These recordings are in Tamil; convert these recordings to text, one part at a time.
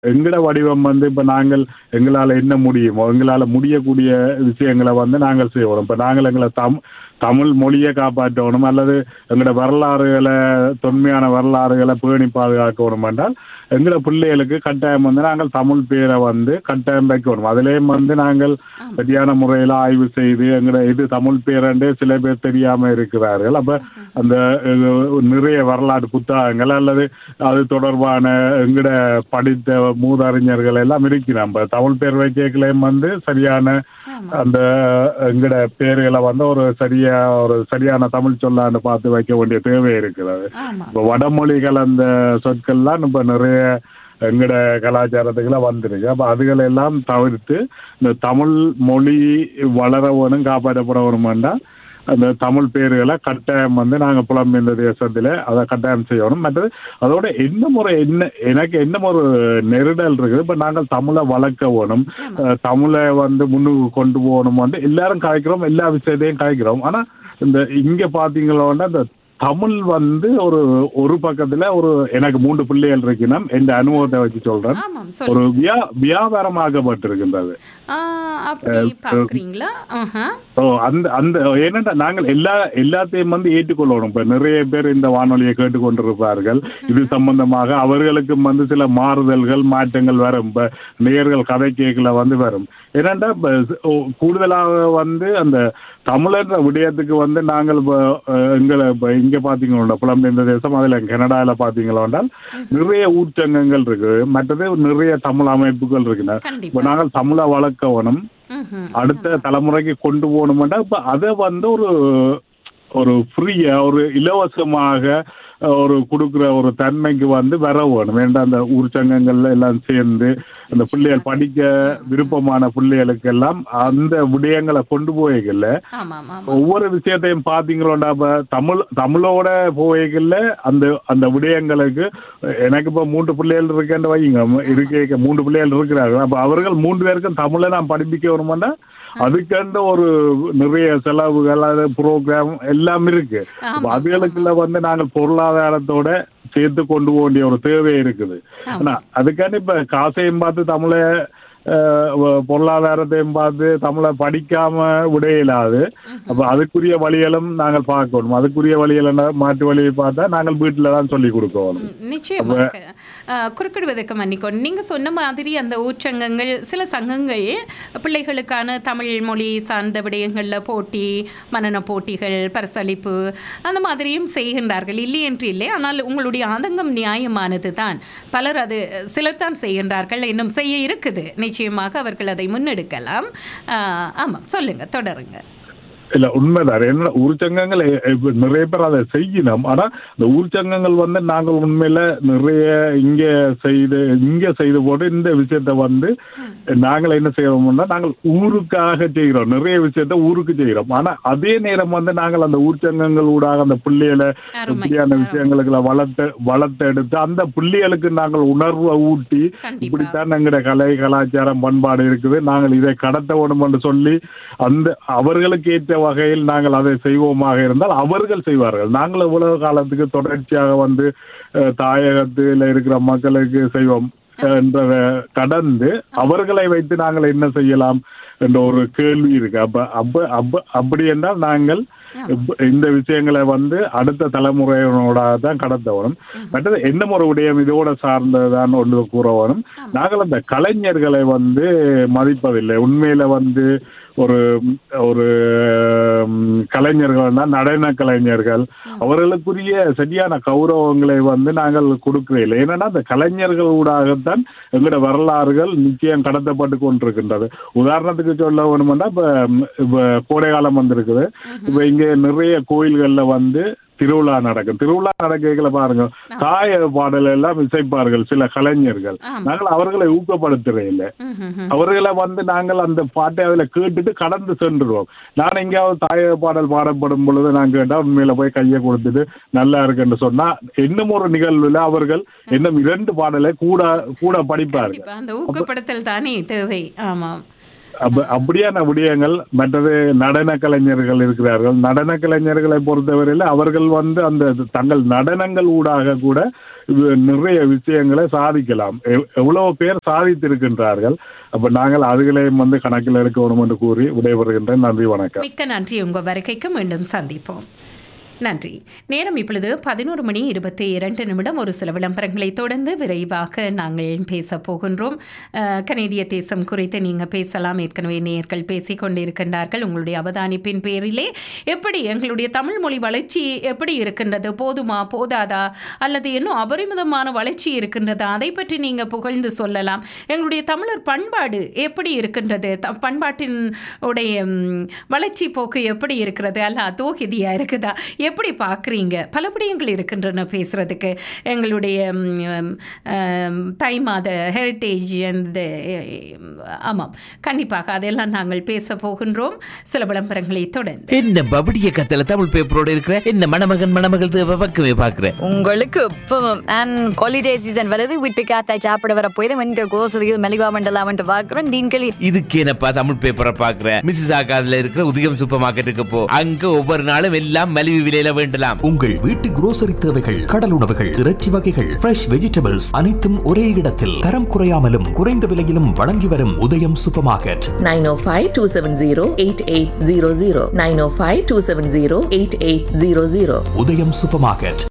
எங்கட வடிவம் வந்து இப்ப நாங்கள் எங்களால என்ன முடியுமோ எங்களால முடியக்கூடிய விஷயங்களை வந்து நாங்கள் செய்வோம் இப்ப நாங்கள் எங்களை தம் தமிழ் மொழியை காப்பாற்றணும் அல்லது எங்களோட வரலாறுகளை தொன்மையான வரலாறுகளை பேணி பாதுகாக்கணும் என்றால் எங்களோட பிள்ளைகளுக்கு கட்டாயம் வந்து நாங்கள் தமிழ் பேரை வந்து கட்டாயம் வைக்கணும் அதுலேயும் வந்து நாங்கள் சரியான முறையில் ஆய்வு செய்து எங்களோட இது தமிழ் பேரண்டு சில பேர் தெரியாம இருக்கிறார்கள் அப்ப அந்த அஹ், நிறைய வரலாற்று புத்தகங்கள் அல்லது அது தொடர்பான எங்கட படித்த மூதறிஞர்கள் எல்லாம் இருக்கிறோம் இப்ப தமிழ் பேர் வைக்கலையும் வந்து சரியான ஆமா அந்த எங்கட பேர்களை வந்து ஒரு சரியா ஒரு சரியான தமிழ் சொல்லான்னு பார்த்து வைக்க வேண்டிய தேவை இருக்கிறது ஆமா இப்போ வடமொழி கலந்த சொற்கள்லாம் இப்ப நிறைய எங்கட கலாச்சாரத்துக்குலாம் வந்துருக்கு அப்ப அதுகளை எல்லாம் தவிர்த்து இந்த தமிழ் மொழி வளர வேணும் காப்பாற்றப்பட வேணுமெண்டா அந்த தமிழ் பேர்களை கட்டாயம் வந்து நாங்கள் புலம்பெயர்ந்த தேசத்தில் அதை கட்டாயம் செய்யணும் மற்றது அதோட என்ன முறை என்ன எனக்கு என்ன ஒரு நெருடல் இருக்குது இப்போ நாங்கள் தமிழை வளர்க்க வேணும் ஆமா அஹ் தமிழை வந்து முன்னுக்கு கொண்டு போகணும் வந்து எல்லாரும் காய்க்கிறோம் எல்லா விஷயத்தையும் காய்க்கிறோம் ஆனா இந்த இங்க பாத்தீங்களோன்னா இந்த தமிழ் வந்து ஒரு ஒரு பக்கத்துல ஒரு எனக்கு மூன்று பிள்ளைகள் இருக்கணும் எந்த அனுபவத்தை வச்சு சொல்றேன் ஆமாம் ஒரு சொல்லுங்க வியா வியாபாரமாக்கப்பட்டிருக்கின்றது ஆ, அப்படி பாக்குறீங்களா ஆஹா ஓ அந்த அந்த ஏன்னா நாங்கள் எல்லா எல்லாத்தையும் வந்து ஏற்றுக்கொள்ளணும் இப்ப நிறைய பேர் இந்த வானொலியை கேட்டுக்கொண்டிருப்பார்கள் இது சம்பந்தமாக அவர்களுக்கும் வந்து சில மாறுதல்கள் மாற்றங்கள் வரும் இப்ப நேர்கள் கதை கேட்கல வந்து வரும் ஏன்னாண்டா இப்ப ஓ, கூடுதலாக வந்து அந்த தமிழர் விடயத்துக்கு வந்து நாங்கள் இப்ப அஹ், எங்களை இப்ப இங்க பாத்தீங்களா புலம்பெயர்ந்த தேசம் அதுல கனடால பாத்தீங்களா நிறைய ஊர்ச்சங்கங்கள் இருக்கு மற்றது நிறைய தமிழ் அமைப்புகள் இருக்குண்ணா இப்ப கண்டிப்பா நாங்கள் தமிழை வளர்க்கணும் ம்ஹும். அடுத்த தலைமுறைக்கு கொண்டு போகணுமெண்டா இப்ப அதை வந்து ஒரு ஒரு ஃப்ரீயா ஒரு இலவசமாக அஹ், ஒரு கொடுக்குற ஒரு தன்மைக்கு வந்து வர வேணும் வேண்டாம் அந்த ஊர் சங்கங்கள்ல எல்லாம் சேர்ந்து அந்த பிள்ளைகள் படிக்க விருப்பமான பிள்ளைகளுக்கெல்லாம் அந்த விடயங்களை கொண்டு போய்க்கல ஆமாம் ஆமாம் ஒவ்வொரு விஷயத்தையும் பாத்தீங்களோண்டா இப்ப தமிழ் தமிழோட போய்கள்ல அந்த அந்த விடயங்களுக்கு எனக்கு இப்ப மூன்று பிள்ளைகள் இருக்கேன்னு வைங்க இருக்க மூன்று பிள்ளைகள் இருக்கிறார்கள் அப்ப அவர்கள் மூன்று பேருக்கும் தமிழை நான் படிப்பிக்க வருமாண்டா அதுக்கென்று ஒரு நிறைய செலவுகள் அது ப்ரோக்ராம் எல்லாம் இருக்கு அப்ப ஆமாம் அதுகளுக்குள்ள வந்து நாங்கள் பொருளாதாரத்தோட சேர்த்து கொண்டு போக வேண்டிய ஒரு தேவை இருக்குது ஆனா அதுக்காண்டி இப்ப காசையும் பார்த்து தமிழை அஹ், வ- பொருளாதாரத்தையும் பார்த்து தமிழை படிக்காம விட இயலாது அப்ப அதுக்குரிய வழிகளும் நாங்கள் பார்க்கணும் அதுக்குரிய வழிகள் என்ன மாற்று வழியை பார்த்தா நாங்கள் வீட்டில தான் சொல்லி கொடுக்கணும் ம், நிச்சயமாக அஹ், குறுக்கிடுவதற்கு மன்னிக்கணும் நீங்கள் சொன்ன மாதிரி அந்த ஊற்றங்கங்கள் சில சங்கங்கள் பிள்ளைகளுக்கான தமிழ் மொழி சார்ந்த விடயங்களில் போட்டி மனன போட்டிகள் பரிசளிப்பு அந்த மாதிரியும் செய்கின்றார்கள் இல்லை என்று இல்லை ஆனால் உங்களுடைய ஆதங்கம் நியாயமானது தான் பலர் அது சிலர் தான் செய்கின்றார்கள் இன்னும் செய்ய இருக்குது நிச்சயமாக அவர்கள் அதை முன்னெடுக்கலாம் அஹ், ஆமாம் சொல்லுங்க தொடருங்க இல்ல உண்மைதான் என்ன ஊர்ச்சங்கங்கள் எ- இப்ப நிறைய பேர் அதை செய்யணும் ஆனா இந்த ஊர்ச்சங்கங்கள் வந்து நாங்கள் உண்மையில நிறைய இங்க செய்து இங்க செய்து போட்டு இந்த விஷயத்த வந்து நாங்கள் என்ன செய்யறோம்னா நாங்கள் ஊருக்காக செய்கிறோம் நிறைய விஷயத்த ஊருக்கு செய்கிறோம் ஆனா அதே நேரம் வந்து நாங்கள் அந்த ஊர்ச்சங்கங்கள் ஊடாக அந்த பிள்ளைகளை அருமை இப்படியான விஷயங்களுக்கு வளர்த்து வளர்த்தெடுத்து அந்த பிள்ளைகளுக்கு நாங்கள் உணர்வை ஊட்டி கண்டிப்பா இப்படித்தான் எங்கட கலை கலாச்சாரம் பண்பாடு இருக்குது நாங்கள் இதை கடத்த வேணும் என்று சொல்லி அந்த அவர்களுக்கு ஏற்ற வகையில் நாங்கள் அதை செய்வோமாக இருந்தால் அவர்கள் செய்வார்கள் நாங்கள் இவ்வளவு காலத்துக்கு தொடர்ச்சியாக வந்து அஹ், தாயகத்தில் இருக்கிற மக்களுக்கு செய்வோம் என்றதை கடந்து அவர்களை வைத்து நாங்கள் என்ன செய்யலாம் என்ற ஒரு கேள்வி இருக்கு அப்ப அப்ப அப்ப அப்படி என்றால் நாங்கள் இப்ப இந்த விஷயங்களை வந்து அடுத்த தலைமுறையினோட தான் கடத்த வேணும் மற்றது என்ன ஒரு விடயம் இதோட சார்ந்ததான் ஒன்று கூற வேணும் நாங்கள் அந்த கலைஞர்களை வந்து மதிப்பதில்லை உண்மையில வந்து ஒரு ஒரு ம், கலைஞர்கள்னா நடன கலைஞர்கள் அவர்களுக்குரிய சரியான கௌரவங்களை வந்து நாங்கள் கொடுக்கிறதில்லை ஏன்னா அந்த கலைஞர்கள் ஊடாகத்தான் எங்களோட வரலாறுகள் நிச்சயம் கடத்தப்பட்டு கொண்டிருக்கின்றது உதாரணத்துக்கு சொல்ல வேணுமென்னா இப்ப ம், இப்ப கோடை காலம் வந்திருக்குது இப்ப இங்க நிறைய கோயில்கள்ல வந்து திருவிழா நடக்கும் திருவிழா நடக்கல பாருங்க தாய பாடல் எல்லாம் இசைப்பார்கள் சில கலைஞர்கள் ஆமா நாங்கள் அவர்களை ஊக்கப்படுத்துறே இல்லை ம், ம், ம். அவர்களை வந்து நாங்கள் அந்த பாட்டை அதில் கேட்டுட்டு கடந்து சென்றுடுவோம் நான் எங்கேயாவது தாய பாடல் பாடப்படும் பொழுது நான் கேட்டா உண்மையில போய் கையை கொடுத்துட்டு நல்லா இருக்குன்னு சொன்னா இன்னும் ஒரு நிகழ்வுல அவர்கள் இன்னும் இரண்டு பாடலை கூட கூட படிப்பார்கள் கண்டிப்பா அந்த ஊக்கப்படுத்தல் தானே தேவை ஆமாம் அப்ப- அப்படியான விடயங்கள் மற்றது நடன கலைஞர்கள் இருக்கிறார்கள் நடன கலைஞர்களை பொறுத்தவரையில் அவர்கள் வந்து அந்த தங்கள் நடனங்கள் ஊடாக கூட இது நிறைய விஷயங்களை சாதிக்கலாம் எவ்- எவ்வளவு பேர் சாதித்திருக்கின்றார்கள் அப்ப நாங்கள் அதுகளையும் வந்து கணக்கில் எடுக்கணும் என்று கூறி விடைபெறுகின்றேன் நன்றி வணக்கம் மிக்க நன்றி உங்கள் வருகைக்கு மீண்டும் சந்திப்போம் நன்றி நேரம் இப்பொழுது பதினோரு மணி இருபத்தி இரண்டு நிமிடம் ஒரு சில விளம்பரங்களை தொடர்ந்து விரைவாக நாங்கள் பேச போகின்றோம் அஹ், கனேடிய தேசம் குறித்து நீங்கள் பேசலாம் ஏற்கனவே நேயர்கள் பேசிக் கொண்டிருக்கின்றார்கள் உங்களுடைய அவதானிப்பின் பேரிலே எப்படி எங்களுடைய தமிழ் மொழி வளர்ச்சி எப்படி இருக்கின்றது போதுமா போதாதா அல்லது இன்னும் அபரிமிதமான வளர்ச்சி இருக்கின்றதா அதை பற்றி நீங்கள் புகழ்ந்து சொல்லலாம் எங்களுடைய தமிழர் பண்பாடு எப்படி இருக்கின்றது த- பண்பாட்டின் உடைய ம், வளர்ச்சி போக்கு எப்படி இருக்கிறது அல்ல அதோகிதியா இருக்குதா எப்படி பார்க்குறீங்க பல விடயங்கள் இருக்கின்றன பேசுறதுக்கு எங்களுடைய ம், ம், தை மாத ஹெரிட்டேஜ் அந்த ஆமாம் கண்டிப்பாக அதெல்லாம் நாங்கள் பேச போகின்றோம் சில விளம்பரங்களை தொடர்ந்து என்ன பபடிய கத்தல தமிழ் பேப்பரோட இருக்கிற என்ன மணமகன் மணமகள் தேவை பக்கமே பாக்குறேன் உங்களுக்கு இப்பவும் அண்ட் ஹாலிடே சீசன் வருது வீட்டு காத்தாய் சாப்பிட வர போய் வந்து கோசலியில் மெலிவா மண்டலா வந்து பார்க்குறோம் டீன்களி இதுக்கு என்னப்பா தமிழ் பேப்பரை பாக்குறேன் மிஸ்ஸஸ் ஆகாதுல இருக்கிற உதயம் சூப்பர் மார்க்கெட்டுக்கு போ அங்க ஒவ்வொரு நாளும் எல்லாம் மலிவு விலையில வேண்டலாம் உங்கள் வீட்டு grocery தேவைகள் கடல் உணவுகள் இறைச்சி வகைகள் ஃப்ரெஷ் வெஜிடபிள்ஸ் அனைத்தும் ஒரே இடத்தில் தரம் குறையாமலும் குறைந்த விலையிலும் வழங்கி வரும் உதயம் சூப்பர் மார்க்கெட் 905 270 8800. 905 270 8800. உதயம் சூப்பர் மார்க்கெட்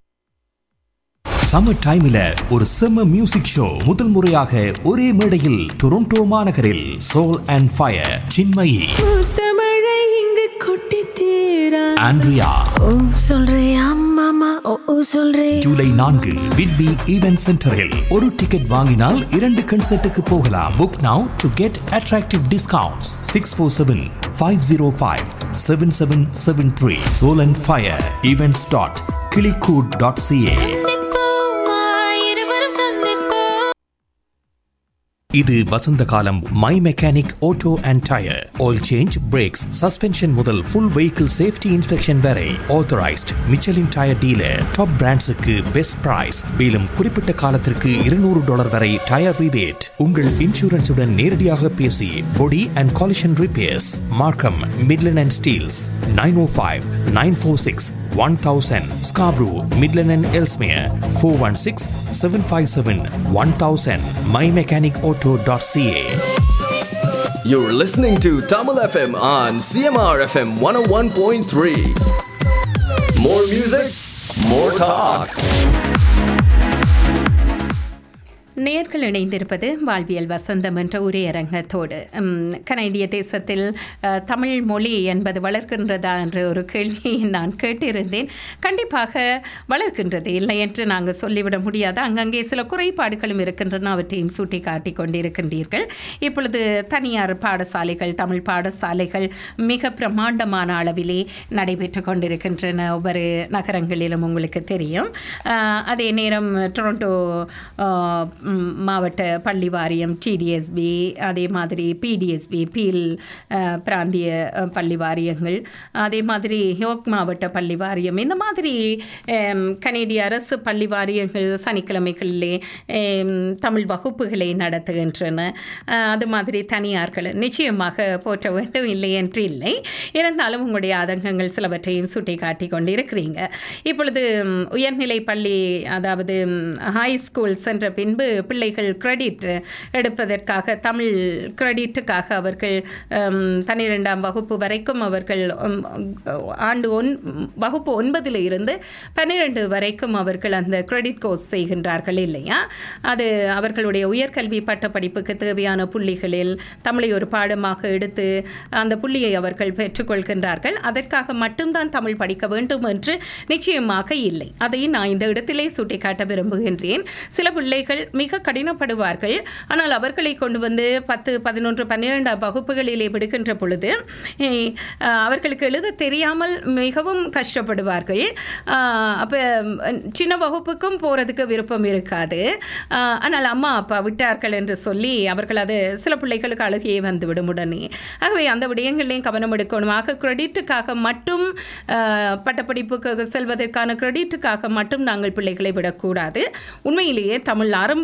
சம்மர் டைம்ல ஒரு செம்ம மியூசிக் ஷோ முதல் முறையாக ஒரே மேடையில் டொரண்டோ மாநகரில் சோல் அண்ட் ஃபயர் சின்மயி தமிழை இங்கு கொட்டி தீரா ஆண்ட்ரியா ஓ சொல்றியா மாமா ஓ ஓ சொல்றே ஜூலை நான்கு விட்பி ஈவென்ட் சென்டரில் ஒரு டிக்கெட் வாங்கினால் இரண்டு கன்சர்ட்டுக்கு போகலாம் book now to get attractive discounts six four seven five zero five seven seven seven three soul and fire events dot கிளிகூட் டாட் சிஏ இருவரும் சந்திப்போம் இது வசந்த காலம் my mechanic auto and tyre oil change brakes suspension முதல் ஃபுல் வெஹிக்கிள் சேஃப்டி இன்ஸ்பெக்ஷன் வரை authorised Michelin tyre dealer top பிராண்ட்ஸுக்கு பெஸ்ட் பிரைஸ் மேலும் குறிப்பிட்ட காலத்திற்கு இருநூறு டாலர் வரை டயர் ரிபேட் உங்கள் இன்சூரன்ஸுடன் நேரடியாக பேசி body and collision repairs Markham Midland and Steeles nine O five nine four six one thousand Scarborough Midland and Ellesmere four one six seven five seven one thousand my mechanic auto dot CA You're listening to Tamil FM on CMR FM 101.3. More music, more talk. நேர்கள் இணைந்திருப்பது வாழ்வியல் வசந்தம் என்ற ஒரே அரங்கத்தோடு உம், கனேடிய தேசத்தில் அஹ், தமிழ் மொழி என்பது வளர்க்கின்றதா என்ற ஒரு கேள்வியை நான் கேட்டிருந்தேன் கண்டிப்பாக வளர்க்கின்றது இல்லை என்று நாங்கள் சொல்லிவிட முடியாது அங்கங்கே சில குறைபாடுகளும் இருக்கின்றன அவற்றையும் சுட்டி காட்டி கொண்டிருக்கின்றீர்கள் இப்பொழுது தனியார் பாடசாலைகள் தமிழ் பாடசாலைகள் மிக பிரமாண்டமான அளவிலே நடைபெற்று கொண்டிருக்கின்றன ஒவ்வொரு நகரங்களிலும் உங்களுக்கு தெரியும் அஹ், அதே நேரம் டொரண்டோ அஹ், ம், மாவட்ட பள்ளி வாரியம் டிடிஎஸ்பி அதே மாதிரி பிடிஎஸ்பி பீல் அஹ், பிராந்திய அஹ், பள்ளி வாரியங்கள் அதே மாதிரி யோக் மாவட்ட பள்ளி வாரியம் இந்த மாதிரி அம், கனேடிய அரசு பள்ளி வாரியங்கள் சனிக்கிழமைகளிலே அம், தமிழ் வகுப்புகளை நடத்துகின்றன அஹ், அது மாதிரி தனியார்கள் நிச்சயமாக போற்ற வேண்டும் இல்லை என்று இல்லை இருந்தாலும் உங்களுடைய ஆதங்கங்கள் சிலவற்றையும் சுட்டி காட்டி கொண்டிருக்கிறீங்க இப்பொழுது ம், உயர்நிலை பள்ளி அதாவது ஹை ஸ்கூல் சென்ற பின்பு பிள்ளைகள் கிரெடிட் எடுப்பதற்காக தமிழ் கிரெடிட்டுக்காக அவர்கள் ம், பன்னிரெண்டாம் வகுப்பு வரைக்கும் அவர்கள் ம், ஆண்டு ஒன் வகுப்பு ஒன்பதில் இருந்து பன்னிரெண்டு வரைக்கும் அவர்கள் அந்த கிரெடிட் கோர்ஸ் செய்கின்றார்கள் இல்லையா அது அவர்களுடைய உயர்கல்வி பட்டப்படிப்புக்கு தேவையான புள்ளிகளில் தமிழை ஒரு பாடமாக எடுத்து அந்த புள்ளியை அவர்கள் பெற்றுக்கொள்கின்றார்கள் அதற்காக மட்டும்தான் தமிழ் படிக்க வேண்டும் என்று நிச்சயமாக இல்லை அதை நான் இந்த இடத்திலே சுட்டிக்காட்ட விரும்புகின்றேன் சில பிள்ளைகள் மிக கடினப்படுவார்கள் ஆனால் அவர்களை கொண்டு வந்து பத்து பதினொன்று பன்னிரெண்டாம் வகுப்புகளிலே விடுகின்ற பொழுது eh, அஹ், அவர்களுக்கு எழுத தெரியாமல் மிகவும் கஷ்டப்படுவார்கள் அப்போ சின்ன வகுப்புக்கும் போகிறதுக்கு விருப்பம் இருக்காது ஆஹ், ஆனால் அம்மா அப்பா விட்டார்கள் என்று சொல்லி அவர்கள் அது சில பிள்ளைகளுக்கு அழுகையே வந்துவிடும் உடனே ஆகவே அந்த விடயங்களையும் கவனம் எடுக்கணும் ஆக கிரெடிட்டுக்காக மட்டும் ஆஹ், பட்டப்படிப்புக்கு செல்வதற்கான கிரெடிட்டுக்காக மட்டும் நாங்கள் பிள்ளைகளை விடக்கூடாது உண்மையிலேயே தமிழ் ஆரம்பத்தில்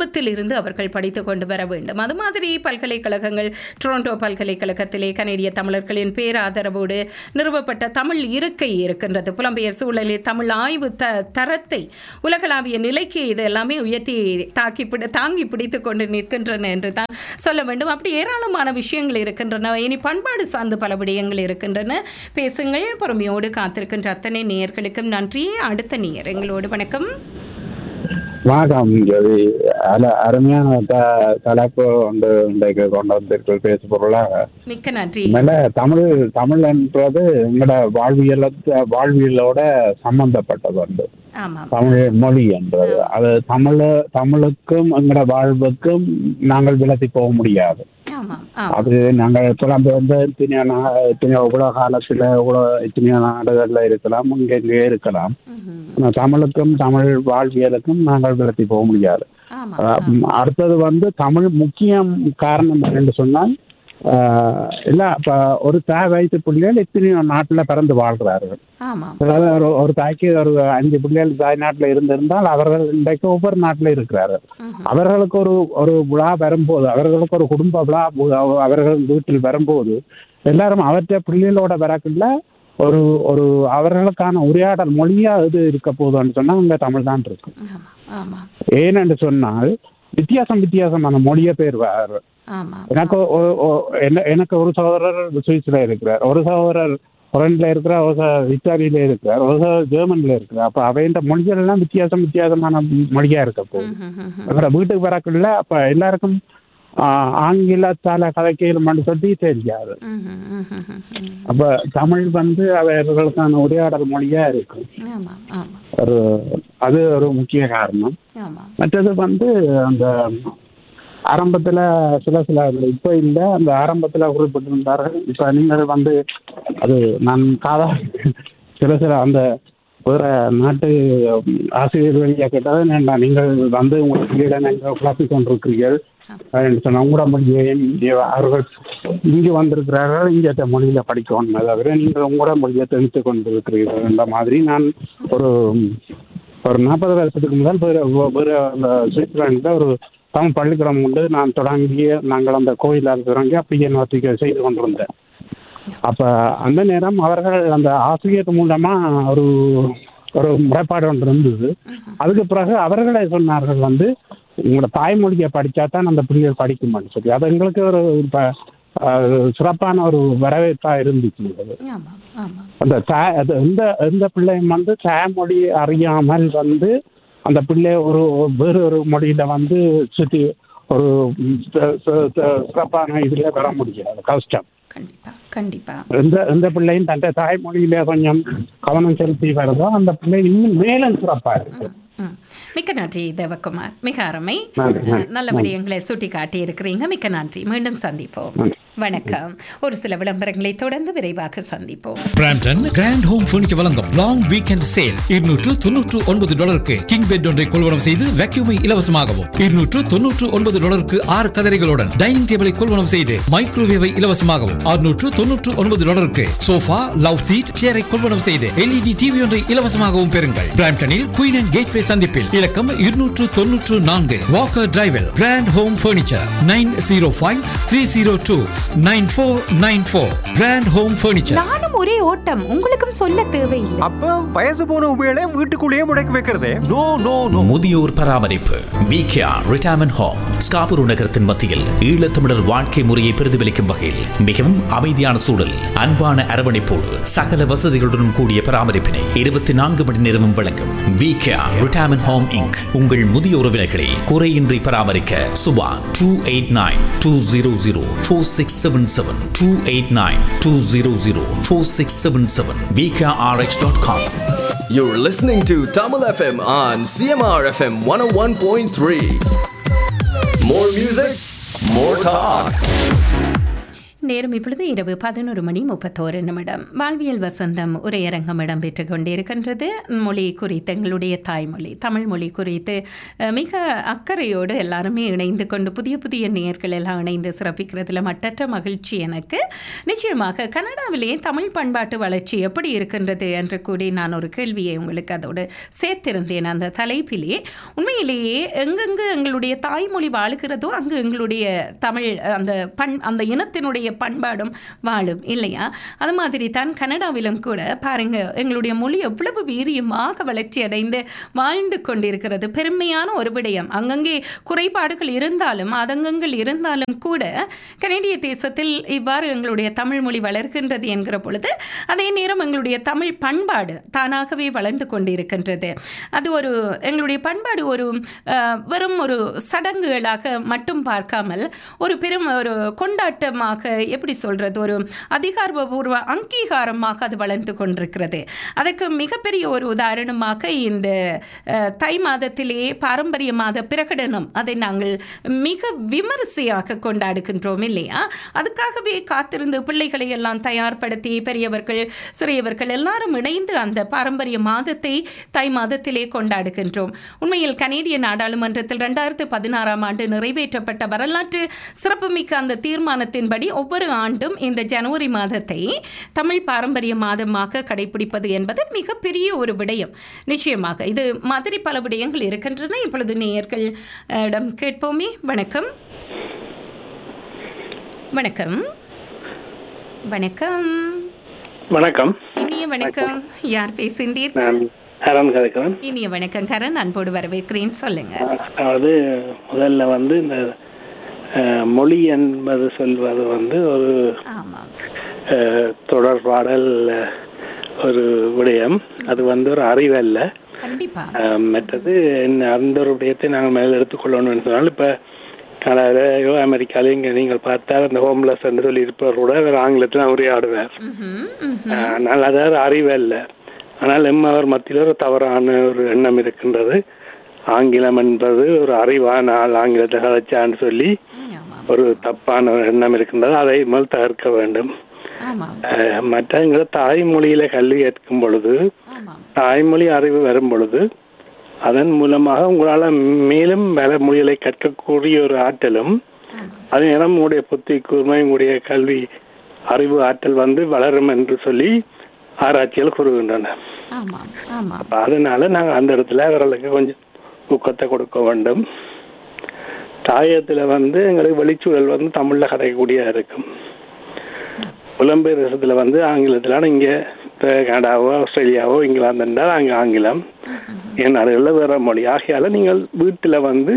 ஆரம்பத்தில் இருந்து அவர்கள் படித்து கொண்டு வர வேண்டும் அது மாதிரி பல்கலைக்கழகங்கள் டொரண்டோ பல்கலைக்கழகத்திலே கனேடிய தமிழர்களின் பேராதரவோடு நிறுவப்பட்ட தமிழ் இருக்கை இருக்கின்றது புலம்பெயர் சூழலில் தமிழ் ஆய்வு த தரத்தை உலகளாவிய நிலைக்கு இது எல்லாமே உயர்த்தி தாக்கி பிடி தாங்கி பிடித்து கொண்டு நிற்கின்றன என்று தான் சொல்ல வேண்டும் அப்படி ஏராளமான விஷயங்கள் இருக்கின்றன இனி பண்பாடு சார்ந்து பல விடயங்கள் இருக்கின்றன பேசுங்கள் பொறுமையோடு காத்திருக்கின்ற அத்தனை நேயர்களுக்கும் நன்றி அடுத்த நேயர் எங்களோடு வணக்கம் வணக்கம் ஜோதி அல அருமையான த- தலைப்பு ஒன்று இன்றைக்கு கொண்டு வந்திருக்கு பேசு பொருளாக மிக்க நன்றி மேல தமிழ் தமிழ் என்றது எங்களோட வாழ்வியல வாழ்வியலோட சம்பந்தப்பட்டது உண்டு ஆமாம் தமிழ் மொழி என்றது அது தமிழ தமிழுக்கும் எங்களோட வாழ்வுக்கும் நாங்கள் விலத்தி போக முடியாது ஆமாம் ஆமாம் அது நாங்கள் புலம்பெயர்ந்து எத்தனையோ நா- எத்தனையோ உலக காலத்துல உலக எத்தனையோ நாடுகள்ல இருக்கலாம் இங்க இங்கே இருக்கலாம் ம்ஹும். ஆனா தமிழுக்கும் தமிழ் வாழ்வியலுக்கும் நாங்கள் விலத்தி போக முடியாது ஆமாம் அஹ் அடுத்தது வந்து தமிழ் முக்கியம் காரணம் என்னன்னு சொன்னால் அஹ் இல்ல இப்ப ஒரு தாய் வயிற்று பிள்ளைகள் எத்தனையோ நாட்டுல பிறந்து வாழ்கிறார்கள் ஆமாம் அதாவது ஒரு ஒரு தாய்க்கு ஒரு அஞ்சு பிள்ளைகள் தாய் நாட்டுல இருந்திருந்தால் அவர்கள் இன்றைக்கு ஒவ்வொரு நாட்டுல இருக்கிறார்கள் அவர்களுக்கு ஒரு ஒரு விழா வரும்போது அவர்களுக்கு ஒரு குடும்ப விழா அவ- அவர்கள் வீட்டில் வரும்போது எல்லாரும் அவற்றை பிள்ளைகளோட வரக்குள்ள ஒரு ஒரு அவர்களுக்கான உரையாடல் மொழியா இது இருக்க போதுன்னு சொன்னா அங்க தமிழ் தான் இருக்கு ஆமாம் ஆமாம் ஏனென்று சொன்னால் வித்தியாசம் வித்தியாசமான மொழிய பேர் வேறு ஆமாம் எனக்கு ஒ- ஒ- என்ன- எனக்கு ஒரு சகோதரர் சுவிஸ்ல இருக்கிறார் ஒரு சகோதரர் ஹொலண்டில் இருக்கிறார் ஒரு சகோதரர் இத்தாலியில இருக்கிறார் ஒரு சகோதரர் ஜெர்மனில இருக்கிறார் அப்ப அவைன்ற மொழிகள் எல்லாம் வித்தியாசம் வித்தியாசமான மொழியா இருக்க போகுது எங்களோட வீட்டுக்கு வரக்குள்ள அப்ப எல்லாருக்கும் ஆஹ், ஆங்கிலத்தால கதைக்கலுமான்னு சொல்லி தெரியாது அப்ப தமிழ் வந்து அவர்களுக்கான உரையாடல் மொழியா இருக்கு ஆமாம் ஆமாம் ஒரு அது ஒரு முக்கிய காரணம் ஆமாம் மற்றது வந்து அந்த ஆரம்பத்துல சில சில இப்ப இல்ல அந்த ஆரம்பத்துல குறிப்பிட்டிருந்தார்கள் இப்ப நீங்கள் வந்து அது நான் காதா சில சில அந்த வேற நாட்டு ம், ஆசிரியர்கள் கேட்டது என்னடா நீங்கள் வந்து உங்களுக்கு கீழே நீங்கள் குழப்பி கொண்டிருக்கிறீர்கள் என்று சொன்ன உங்களோட மொழியை இங்கே அவர்கள் இங்கு வந்திருக்கிறார்கள் இங்கே மொழியில படிக்கணும் தவிர நீங்கள் உங்களோட மொழியை தெரிவித்து கொண்டிருக்கிறீர்கள் என்ற மாதிரி நான் ஒரு ஒரு நாற்பது வருஷத்துக்கு முதல் வேறு வேறு அந்த சுவிட்சர்லாண்டில் ஒரு தமிழ் பள்ளிக்கூடம் உண்டு நான் தொடங்கி நாங்கள் அந்த கோயிலில் தொடங்கி அப்படியே நோத்திக்க செய்து கொண்டிருந்தேன் அப்ப அந்த நேரம் அவர்கள் அந்த ஆசிரியர் மூலமா ஒரு ஒரு முறைப்பாடு ஒன்று இருந்தது அதுக்கு பிறகு அவர்களே சொன்னார்கள் வந்து உங்களோட தாய்மொழியை படித்தா தான் அந்த பிள்ளைகள் படிக்குமான்னு சொல்லி அது எங்களுக்கு ஒரு இப்ப, அஹ், சிறப்பான ஒரு வரவேற்பா இருந்துச்சு அது ஆமாம் ஆமாம் அந்த தா- அது எந்த எந்த பிள்ளையும் வந்து தாய்மொழி அறியாமல் வந்து அந்த பிள்ளை ஒரு வேறு ஒரு மொழியில வந்து சுற்றி ஒரு ம், ச- ச- ச- சிறப்பான இதுல வர முடியாது கஷ்டம் கண்டிப்பா கண்டிப்பா எந்த எந்த பிள்ளையும் தன் தாய்மொழியில கொஞ்சம் கவனம் செலுத்தி வருதோ அந்த பிள்ளை இன்னும் மேலும் சிறப்பா இருக்கு ம். மிக்க நன்றி தேவகுமார் மிக அருமை நன்றி, நன்றி, நல்ல விடயங்களை சுட்டி காட்டி இருக்கிறீங்க மிக்க நன்றி மீண்டும் சந்திப்போம் வணக்கம் ஒரு சில விளம்பரங்களை தொடர்ந்து விரைவாக சந்திப்போம் பிராம்டன் கிராண்ட் ஹோம் ஃபர்னிச்சர் வழங்கும் லாங் வீக்கெண்ட் சேல் இருநூற்று தொன்னூற்று ஒன்பது டாலருக்கு கிங் பெட் ஒன்றை கொள்வனம் செய்து வேக்யூமை இலவசமாகவும் இருநூற்று தொன்னூற்று ஒன்பது டாலருக்கு ஆறு கதரைகளுடன் டைனிங் டேபிளை கொள்வனம் செய்து மைக்ரோவேவை இலவசமாகவும் அறுநூற்று தொன்னூற்று ஒன்பது டாலருக்கு சோஃபா லவ் சீட் சேரை கொள்வனம் செய்து எல்இடி டிவி ஒன்றை இலவசமாகவும் பெறுங்கள் பிராம்டனில் குயின் அண்ட் கேட்வே சந்திப்பில் இலக்கம் இருநூற்று தொன்னூற்று நான்கு வாக்கர் டிரைவில் grand home furniture nine zero five three zero two nine four nine four grand home furniture நானும் ஒரே ஓட்டம் உங்களுக்கும் சொல்ல தேவையில்லை அப்ப வயசு போன உபயோக வீட்டுக்குள்ளேயே முடக்கி வைக்கிறதே நோ நோ நோ முதியோர் பராமரிப்பு விகேஆர் ரிட்டையர்மெண்ட் ஹோம் ஸ்காபுரு நகரத்தின் மத்தியில் ஈழத்தமிழர் வாழ்க்கை முறையை பிரதிபலிக்கும் வகையில் மிகவும் அமைதியான சூழல் அன்பான அரவணைப்போடு சகல வசதிகளுடன் கூடிய பராமரிப்பினை இருபத்தி நான்கு மணி நேரமும் வழங்கும் விகேஆர் ரிட்டையர்மெண்ட் ஹோம் இங்க் உங்கள் முதிய உறவினர்களை குறையின்றி பராமரிக்க Subha two eight nine two zero zero four six seven seven two eight nine two zero zero four six seven seven VKRX dot com You're listening to Tamil FM on CMR FM 101.3. More music, more talk. நேரம் இப்பொழுது இரவு பதினொரு மணி முப்பத்தோரு நிமிடம் வாழ்வியல் வசந்தம் உரையரங்கம் இடம்பெற்றுக் கொண்டிருக்கின்றது மொழி குறித்து எங்களுடைய தாய்மொழி தமிழ் மொழி குறித்து அஹ், மிக அக்கறையோடு எல்லாருமே இணைந்து கொண்டு புதிய புதிய நேயர்கள் எல்லாம் இணைந்து சிறப்பிக்கிறதுல மட்டற்ற மகிழ்ச்சி எனக்கு நிச்சயமாக கனடாவிலே தமிழ் பண்பாட்டு வளர்ச்சி எப்படி இருக்கின்றது என்று கூடி நான் ஒரு கேள்வியை உங்களுக்கு அதோடு சேர்த்திருந்தேன் அந்த தலைப்பிலே உண்மையிலேயே எங்கெங்கு எங்களுடைய தாய்மொழி வாழுகிறதோ அங்கு எங்களுடைய தமிழ் அந்த பண் அந்த இனத்தினுடைய பண்பாடும் வாழும் இல்லையா அது மாதிரி தான் கனடாவிலும் கூட பாருங்க எங்களுடைய மொழி எவ்வளவு வீரியமாக வளர்ச்சி அடைந்து வாழ்ந்து கொண்டிருக்கிறது பெருமையான ஒரு விடயம் அங்கங்கே குறைபாடுகள் இருந்தாலும் அதங்கங்கள் இருந்தாலும் கூட கனடிய தேசத்தில் இவ்வாறு எங்களுடைய தமிழ் மொழி வளர்கின்றது என்கிற பொழுது அதே நேரம் எங்களுடைய தமிழ் பண்பாடு தானாகவே வளர்ந்து கொண்டிருக்கின்றது அது ஒரு எங்களுடைய பண்பாடு ஒரு அஹ், வெறும் ஒரு சடங்குகளாக மட்டும் பார்க்காமல் ஒரு பெரும் ஒரு கொண்டாட்டமாக எப்படி சொல்றது ஒரு அதிகாரபூர்வ அங்கீகாரமாக அது வளர்ந்து கொண்டிருக்கிறது அதற்கு மிகப்பெரிய ஒரு உதாரணமாக இந்த அஹ், தை மாதத்திலே பாரம்பரிய மாத பிரகடனம் அதை நாங்கள் மிக விமரிசையாக கொண்டாடுகின்றோம் இல்லையா அதுக்காகவே காத்திருந்து பிள்ளைகளை எல்லாம் தயார்படுத்தி பெரியவர்கள் சிறியவர்கள் எல்லாரும் இணைந்து அந்த பாரம்பரிய மாதத்தை தை மாதத்திலே கொண்டாடுகின்றோம் உண்மையில் கனேடிய நாடாளுமன்றத்தில் ரெண்டாயிரத்து பதினாறாம் ஆண்டு நிறைவேற்றப்பட்ட வரலாற்று சிறப்புமிக்க அந்த தீர்மானத்தின்படி ஒவ்வொரு ஆண்டும் இந்த ஜனவரி மாதத்தை தமிழ் பாரம்பரிய மாதமாக கடைபிடிப்பது என்பது மிகப்பெரிய ஒரு விடயம் நிச்சயமாக இது மாதிரி பல விடயங்கள் இருக்கின்றன இப்பொழுது நேயர்கள் அஹ், இடம் கேட்போமே வணக்கம் வணக்கம் வணக்கம் வணக்கம் இனிய வணக்கம் யார் பேசுகின்றீர்கள் நான் ஹரன் கதைக்கிறேன் இனிய வணக்கம் கரண் அன்போடு வரவேற்கிறேன் சொல்லுங்க அதாவது முதல்ல வந்து இந்த அஹ், மொழி என்பது சொல்வது வந்து ஒரு ஆமாம் அஹ், தொடர்பாடல் அஹ், ஒரு விடயம் அது வந்து ஒரு அறிவல்ல கண்டிப்பா அஹ், மற்றது என்ன அந்த ஒரு விடயத்தை நாங்கள் மேலே எடுத்துக்கொள்ளணும்னு சொன்னால் இப்போ கனடாலையோ அமெரிக்காலையோ இங்கே நீங்கள் பார்த்தால் அந்த ஹோம்லெஸ் என்று சொல்லி இருப்பவர் கூட அவர் ஆங்கிலத்தில் உரையாடுவார் ம்ஹும், ம்ஹும். ஆனால் அதாவது அறிவல்ல ஆனால் எம்மவர் மத்தியில் ஒரு தவறான ஒரு எண்ணம் இருக்கின்றது ஆங்கிலம் என்பது ஒரு அறிவான ஆள் ஆங்கிலத்தை கதைச்சான்னு சொல்லி ஒரு தப்பான ஒரு எண்ணம் இருக்கின்றது அதை முதல் தவிர்க்க வேண்டும் ஆமாம் அஹ், மற்ற எங்களை தாய்மொழியில கல்வி ஏற்கும் பொழுது தாய்மொழி அறிவு வரும் பொழுது அதன் மூலமாக உங்களால மேலும் பல மொழிகளை கற்கக்கூடிய ஒரு ஆற்றலும் அதே நேரம் உங்களுடைய புத்தி கூர்மை உங்களுடைய கல்வி அறிவு ஆற்றல் வந்து வளரும் என்று சொல்லி ஆராய்ச்சிகள் கூறுகின்றன ஆமாம் ஆமாம் அப்ப அதனால நாங்க அந்த இடத்துல அவர்களுக்கு கொஞ்சம் ஊக்கத்தை கொடுக்க வேண்டும் தாயத்துல வந்து எங்களுக்கு வெளிச்சூழல் வந்து தமிழ்ல கதைக்கக்கூடிய இருக்கும் புலம்பெயர் தேசத்துல வந்து ஆங்கிலத்துல ஆனா இங்க இப்ப கனடாவோ ஆஸ்திரேலியாவோ இங்கிலாந்து என்றால் அங்க ஆங்கிலம் என் நாடுகளில் வேற மொழி ஆகையால நீங்கள் வீட்டுல வந்து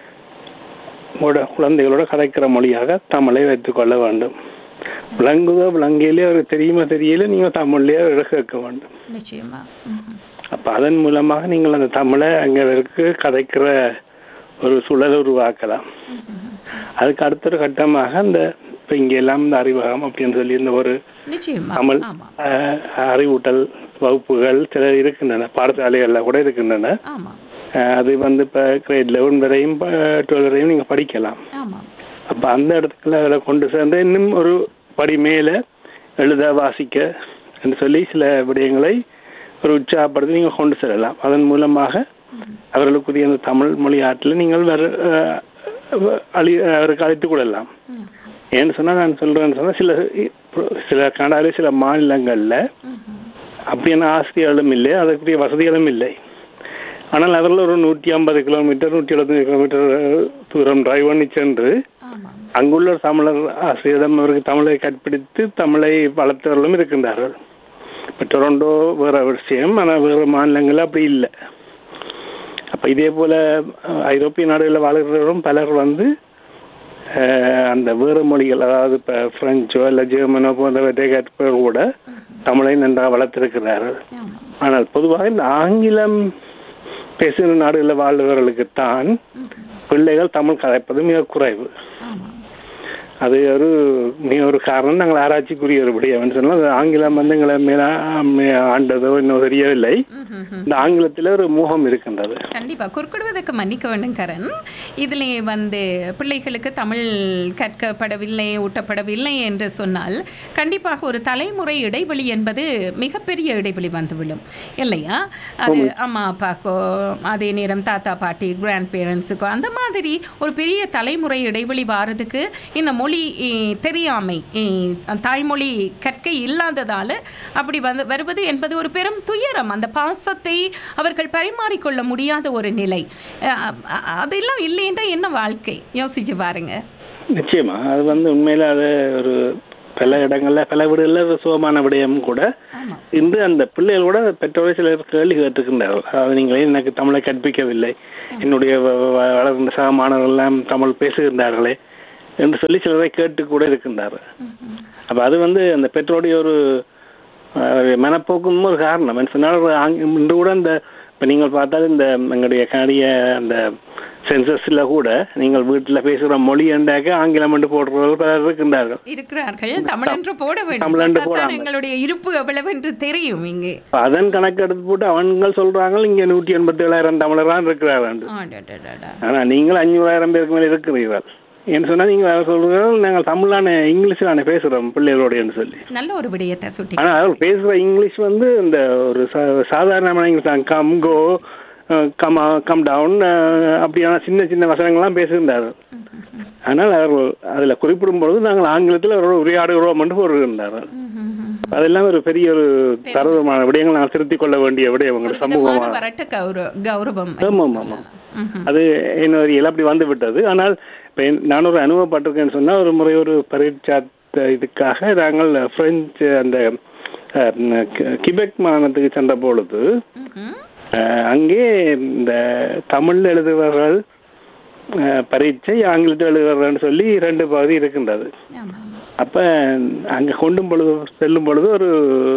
உங்களோட குழந்தைகளோட கதைக்கிற மொழியாக தமிழை வைத்துக்கொள்ள வேண்டும் விளங்குதோ விளங்கையிலே அவருக்கு தெரியுமா தெரியல நீங்க தமிழ்லயே கேட்க வேண்டும் நிச்சயமா அப்ப அதன் மூலமாக நீங்கள் அந்த தமிழை அங்க இருக்கு கதைக்கிற ஒரு சூழலை உருவாக்கலாம் அதுக்கு அடுத்த ஒரு கட்டமாக அந்த இப்ப இங்க எல்லாம் இந்த அறிவகம் அப்படின்னு சொல்லி இந்த ஒரு நிச்சயமா தமிழ் அஹ், அறிவூட்டல் வகுப்புகள் சில இருக்கின்றன பாடசாலைகள்ல கூட இருக்கின்றன ஆமாம் அஹ், அது வந்து இப்ப கிரேட் லெவன் வரையும் டுவெல் வரையும் நீங்க படிக்கலாம் ஆமாம் அப்ப அந்த இடத்துக்குள்ள அதில் கொண்டு சேர்ந்து இன்னும் ஒரு படி மேல எழுத வாசிக்க என்று சொல்லி சில விடயங்களை ஒரு உற்சாகப்படுத்தி நீங்க கொண்டு செல்லலாம் அதன் மூலமாக அவர்களுக்குரிய அந்த தமிழ் மொழி ஆற்றில் நீங்கள் வேற அஹ், அழி அவருக்கு அழைத்துக் கொள்ளலாம் ஏன்னு சொன்னா நான் சொல்றேன்னு சொன்னா சில சில கனடாலே சில மாநிலங்கள்ல அப்படியான ஆசிரியர்களும் இல்லை அதற்குரிய வசதிகளும் இல்லை ஆனால் அவர்கள் ஒரு நூற்றி ஐம்பது கிலோமீட்டர் நூற்றி எழுபத்தஞ்சு கிலோமீட்டர் தூரம் டிரைவ் பண்ணி சென்று அங்குள்ள ஒரு தமிழர் ஆசிரியரிடம் அவருக்கு தமிழை கற்பிடித்து தமிழை வளர்த்தவர்களும் இருக்கின்றார்கள் இப்போ டொரண்டோ வேற விஷயம் ஆனால் வேறு மாநிலங்களில் அப்படி இல்லை அப்போ இதே போல அஹ், ஐரோப்பிய நாடுகளில் வாழ்கிறவரும் பலர் வந்து அஹ், அந்த வேறு மொழிகள் அதாவது இப்போ பிரெஞ்சோ இல்லை ஜெர்மனோ போன்றவற்றை கற்பவர் கூட தமிழை நன்றாக வளர்த்திருக்கிறார்கள் ஆனால் பொதுவாக இந்த ஆங்கிலம் பேசுகிற நாடுகளில் வாழ்பவர்களுக்கு தான் பிள்ளைகள் தமிழ் கதைப்பது மிக குறைவு அது ஒரு நீ ஒரு காரணம் நாங்கள் ஆராய்ச்சிக்குரிய ஒரு விடயம் சொன்னால் அது ஆங்கிலம் வந்து எங்களை மேல மே- ஆண்டதோ இன்னும் தெரியவில்லை இந்த ஆங்கிலத்தில் ஒரு மோகம் இருக்கின்றது கண்டிப்பா குறுக்கிடுவதற்கு மன்னிக்க வேண்டும் கரண் இதிலே வந்து பிள்ளைகளுக்கு தமிழ் கற்கப்படவில்லை ஊட்டப்படவில்லை என்று சொன்னால் கண்டிப்பாக ஒரு தலைமுறை இடைவெளி என்பது மிகப்பெரிய இடைவெளி வந்துவிடும் இல்லையா அது அம்மா அப்பாக்கோ அதே நேரம் தாத்தா பாட்டி கிராண்ட் பேரண்ட்ஸுக்கோ அந்த மாதிரி ஒரு பெரிய தலைமுறை இடைவெளி வாரதுக்கு இந்த மொழி இ, தெரியாமை இ, தாய்மொழி கற்கை இல்லாததால் அப்படி வந்து வருவது என்பது ஒரு பெரும் துயரம் அந்த பாசத்தை அவர்கள் பரிமாறிக்கொள்ள முடியாத ஒரு நிலை அஹ், அ- அதெல்லாம் இல்லைன்றா என்ன வாழ்க்கை யோசிச்சு பாருங்க நிச்சயமா அது வந்து உண்மையில அது ஒரு பல இடங்கள்ல பல வீடுகளில் ஒரு சுகமான விடயம் கூட இன்று அந்த பிள்ளைகள் கூட பெற்றோரை சிலர் கேள்வி கேட்டுக்கின்றார்கள் அதாவது நீங்களே எனக்கு தமிழை கற்பிக்கவில்லை என்னுடைய வ- வ- வளர்ந்த சக மாணவர்கள் எல்லாம் தமிழ் பேசுகின்றார்களே என்று சொல்லி சிலரை கேட்டு கூட இருக்கின்றார்கள் அப்ப அது வந்து அந்த பெற்றோருடைய ஒரு அஹ், மனப்போக்கும் ஒரு காரணம் என்ன சொன்னால் ஒரு ஆங்- இன்று கூட இந்த இப்போ நீங்கள் பார்த்தால் இந்த எங்களுடைய கனடிய அந்த சென்சஸில் கூட நீங்கள் வீட்டில் பேசுகிற மொழி என்றாக்க ஆங்கிலம் என்று போடுறவர்கள் பலர் இருக்கின்றார்கள் இருக்கிறார்கள் தமிழென்று போட வேண்டும் தமிழென்று அப்பதான் போடாமல். எங்களுடைய இருப்பு எவ்வளவு என்று தெரியும் இங்கே இப்ப அதன் கணக்கு எடுத்து போட்டு அவன்கள் சொல்றாங்க இங்க நூற்றி எண்பத்தி ஏழாயிரம் தமிழர் தான் இருக்கிறார்கள் ஆடடடடா. ஆனா நீங்கள் அஞ்சூறாயிரம் பேருக்கு மேல இருக்கிறீர்கள் ஏன்னு சொன்னா நீங்க சொல்றீர்கள் நாங்கள் தமிழான இங்கிலீஷ் தானே பேசுறோம் பிள்ளைகளோடன்னு சொல்லி நல்ல ஒரு விடயத்தை சுட்டி ஆனா அவர் பேசுற இங்கிலீஷ் வந்து இந்த ஒரு சா- சாதாரணமான இங்கிலீஷ் தான் come go come come down அப்படியான சின்ன சின்ன வசனங்கள்லாம் பேசுகின்றார்கள் ஆனால் அவர் அதுல குறிப்பிடும் பொழுது நாங்கள் ஆங்கிலத்தில் அவரோட உரையாடுகிறோம் என்று கூறுகின்றார்கள் அதெல்லாம் ஒரு பெரிய ஒரு தரமான விடயங்கள் நாங்கள் திருத்திக் கொள்ள வேண்டிய விடயம் எங்கள் விதமான சமூகமாக வரட்டு கௌர கௌரவம் ஆமாம் ஆமாம் அது என்னோட இயல் அப்படி வந்து விட்டது ஆனால் இப்போ நான் ஒரு அனுபவப்பட்டிருக்கேன்னு சொன்னால் ஒரு முறை ஒரு பரீட்சா இதுக்காக நாங்கள் பிரெஞ்சு அந்த அஹ், கி- கிபெக் மாநிலத்துக்கு சென்ற பொழுது அஹ், அங்கே இந்த தமிழ் எழுதுபவர்கள் அஹ், பரீட்சை ஆங்கிலத்தில் எழுதுபவர்கள்னு சொல்லி ரெண்டு பகுதி இருக்கின்றது அப்ப அங்க கொண்டும் பொழுது செல்லும் பொழுது ஒரு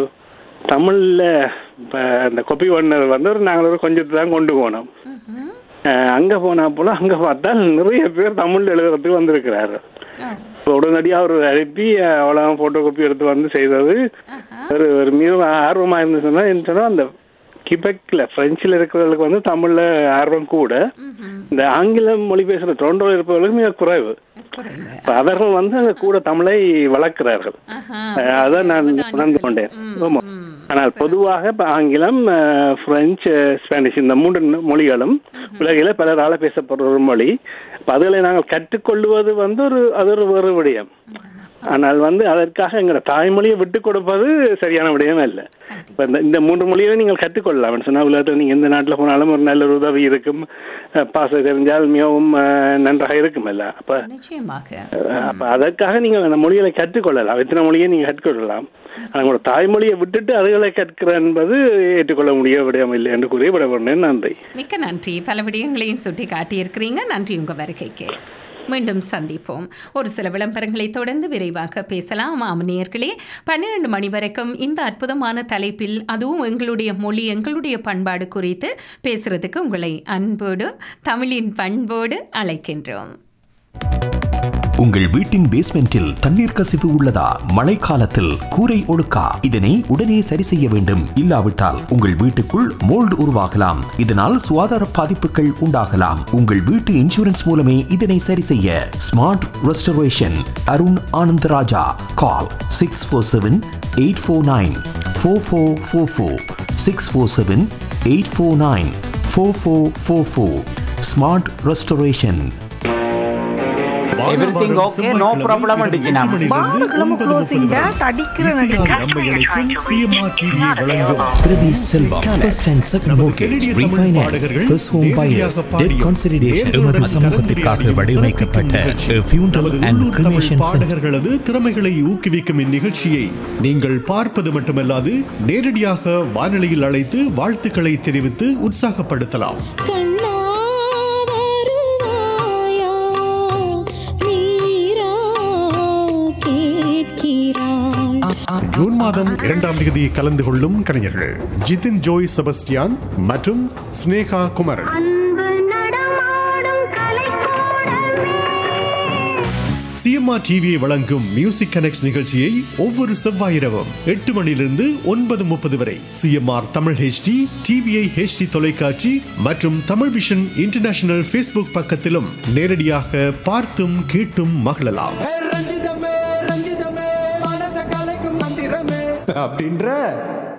தமிழ்ல இப்ப அந்த கொப்பி ஒன்னர் வந்து ஒரு நாங்கள் ஒரு கொஞ்சத்தை தான் கொண்டு போனோம் அஹ் அங்க போனா போல அங்க பார்த்தால் நிறைய பேர் தமிழ் எழுதுறதுக்கு வந்திருக்கிறாரு இப்ப உடனடியா அவர் அனுப்பி அவ்வளோ போட்டோ காப்பி எடுத்து வந்து செய்தது ஒரு ஒரு மிக ஆர்வமா இருந்து சொன்னா என்ன சொன்னா அந்த கிபெக்ல பிரெஞ்சில் இருக்கிறவர்களுக்கு வந்து தமிழ்ல ஆர்வம் கூட இந்த ஆங்கில மொழி பேசுற டொரண்டோவில் இருப்பவர்களுக்கு மிக குறைவு இப்ப அவர்கள் வந்து அங்க கூட தமிழை வளர்க்கிறார்கள் அஹ் அதான் நான் உணர்ந்து கொண்டேன் ஆமா ஆனால் பொதுவாக இப்ப ஆங்கிலம் அஹ், பிரெஞ்சு அஹ், ஸ்பானிஷ் இந்த மூன்று ந- மொழிகளும் உலகில பலரால பேசப்படுற ஒரு மொழி அப்ப அதுகளை நாங்கள் கற்றுக்கொள்வது வந்து ஒரு அது ஒரு வேறு விடயம் ஆனால் வந்து அதற்காக எங்களோட தாய்மொழியை விட்டு கொடுப்பது சரியான விடயம் இல்லை இப்ப இந்த இந்த மூன்று மொழியை நீங்கள் கற்றுக்கொள்ளலாம் சொன்னா உலகத்தில் நீங்க எந்த நாட்டில் போனாலும் ஒரு நல்ல ஒரு உதவி இருக்கும் அஹ், பாச தெரிஞ்சால் மிகவும் அஹ், நன்றாக இருக்கும் இல்ல அப்ப நிச்சயமாக அஹ் அப்ப அதற்காக நீங்கள் அந்த மொழிகளை கற்றுக்கொள்ளலாம் எத்தனை மொழியை நீங்க கற்றுக்கொள்ளலாம் ஆனால் உங்களோட தாய்மொழியை விட்டுட்டு அதுகளை கற்கிற என்பது ஏற்றுக்கொள்ள முடிய விடயம் இல்லை என்று கூறி விடப்பட்டேன் நன்றி மிக்க நன்றி பல விடயங்களையும் சுட்டி காட்டியிருக்கிறீங்க நன்றி உங்க வருகைக்கு மீண்டும் சந்திப்போம் ஒரு சில விளம்பரங்களை தொடர்ந்து விரைவாக பேசலாம் ஆமனியர்களே பன்னிரண்டு மணி வரைக்கும் இந்த அற்புதமான தலைப்பில் அதுவும் எங்களுடைய மொழி எங்களுடைய பண்பாடு குறித்து பேசுறதுக்கு உங்களை அன்போடு தமிழின் பண்போடு அழைக்கின்றோம் உங்கள் வீட்டின் பேஸ்மெண்டில் தண்ணீர் கசிவு உள்ளதா மழைக்காலத்தில் கூரை ஒழுக்கா இதனை உடனே சரி செய்ய வேண்டும் இல்லாவிட்டால் உங்கள் வீட்டுக்குள் மோல்டு உருவாகலாம் இதனால் சுகாதார பாதிப்புகள் உண்டாகலாம் உங்கள் வீட்டு இன்சூரன்ஸ் மூலமே இதனை சரி செய்ய smart restoration Arun Anandaraja call six four seven eight four nine four four four four six four seven eight four nine four four four four smart restoration everything okay no problem அடிச்சினாம் வாரக்கிழமை க்ளோசிங் டேட் அடிக்கிற Priti Selvam, first and second mortgage, refinance, first home buyers, debt consolidation. எமது சமூகத்திற்காக வடிவமைக்கப்பட்ட A funeral and cremation center. பாடகர்களது திறமைகளை ஊக்குவிக்கும் இந்நிகழ்ச்சியை நீங்கள் பார்ப்பது மட்டுமல்லாது நேரடியாக வானொலியில் அழைத்து வாழ்த்துக்களை தெரிவித்து உற்சாகப்படுத்தலாம் ஜூன் மாதம் இரண்டாம் தேதி கலந்து கொள்ளும் கலைஞர்கள் ஜிதின் ஜோய் செபஸ்டியான் மற்றும் ஸ்னேகா குமரன் சிஎம் சிஎம்ஆர் டிவியை வழங்கும் மியூசிக் கனெக்ட் நிகழ்ச்சியை ஒவ்வொரு செவ்வாயிரவும் எட்டு மணியிலிருந்து ஒன்பது முப்பது வரை CMR Tamil HD TVI HD தொலைக்காட்சி மற்றும் தமிழ் விஷன் இன்டர்நேஷனல் ஃபேஸ்புக் பக்கத்திலும் நேரடியாக பார்த்தும் கேட்டும் மகிழலாம் ரஞ்சிதமே ரஞ்சிதமே மனச கலைக்கும் மந்திரமே அப்படின்ற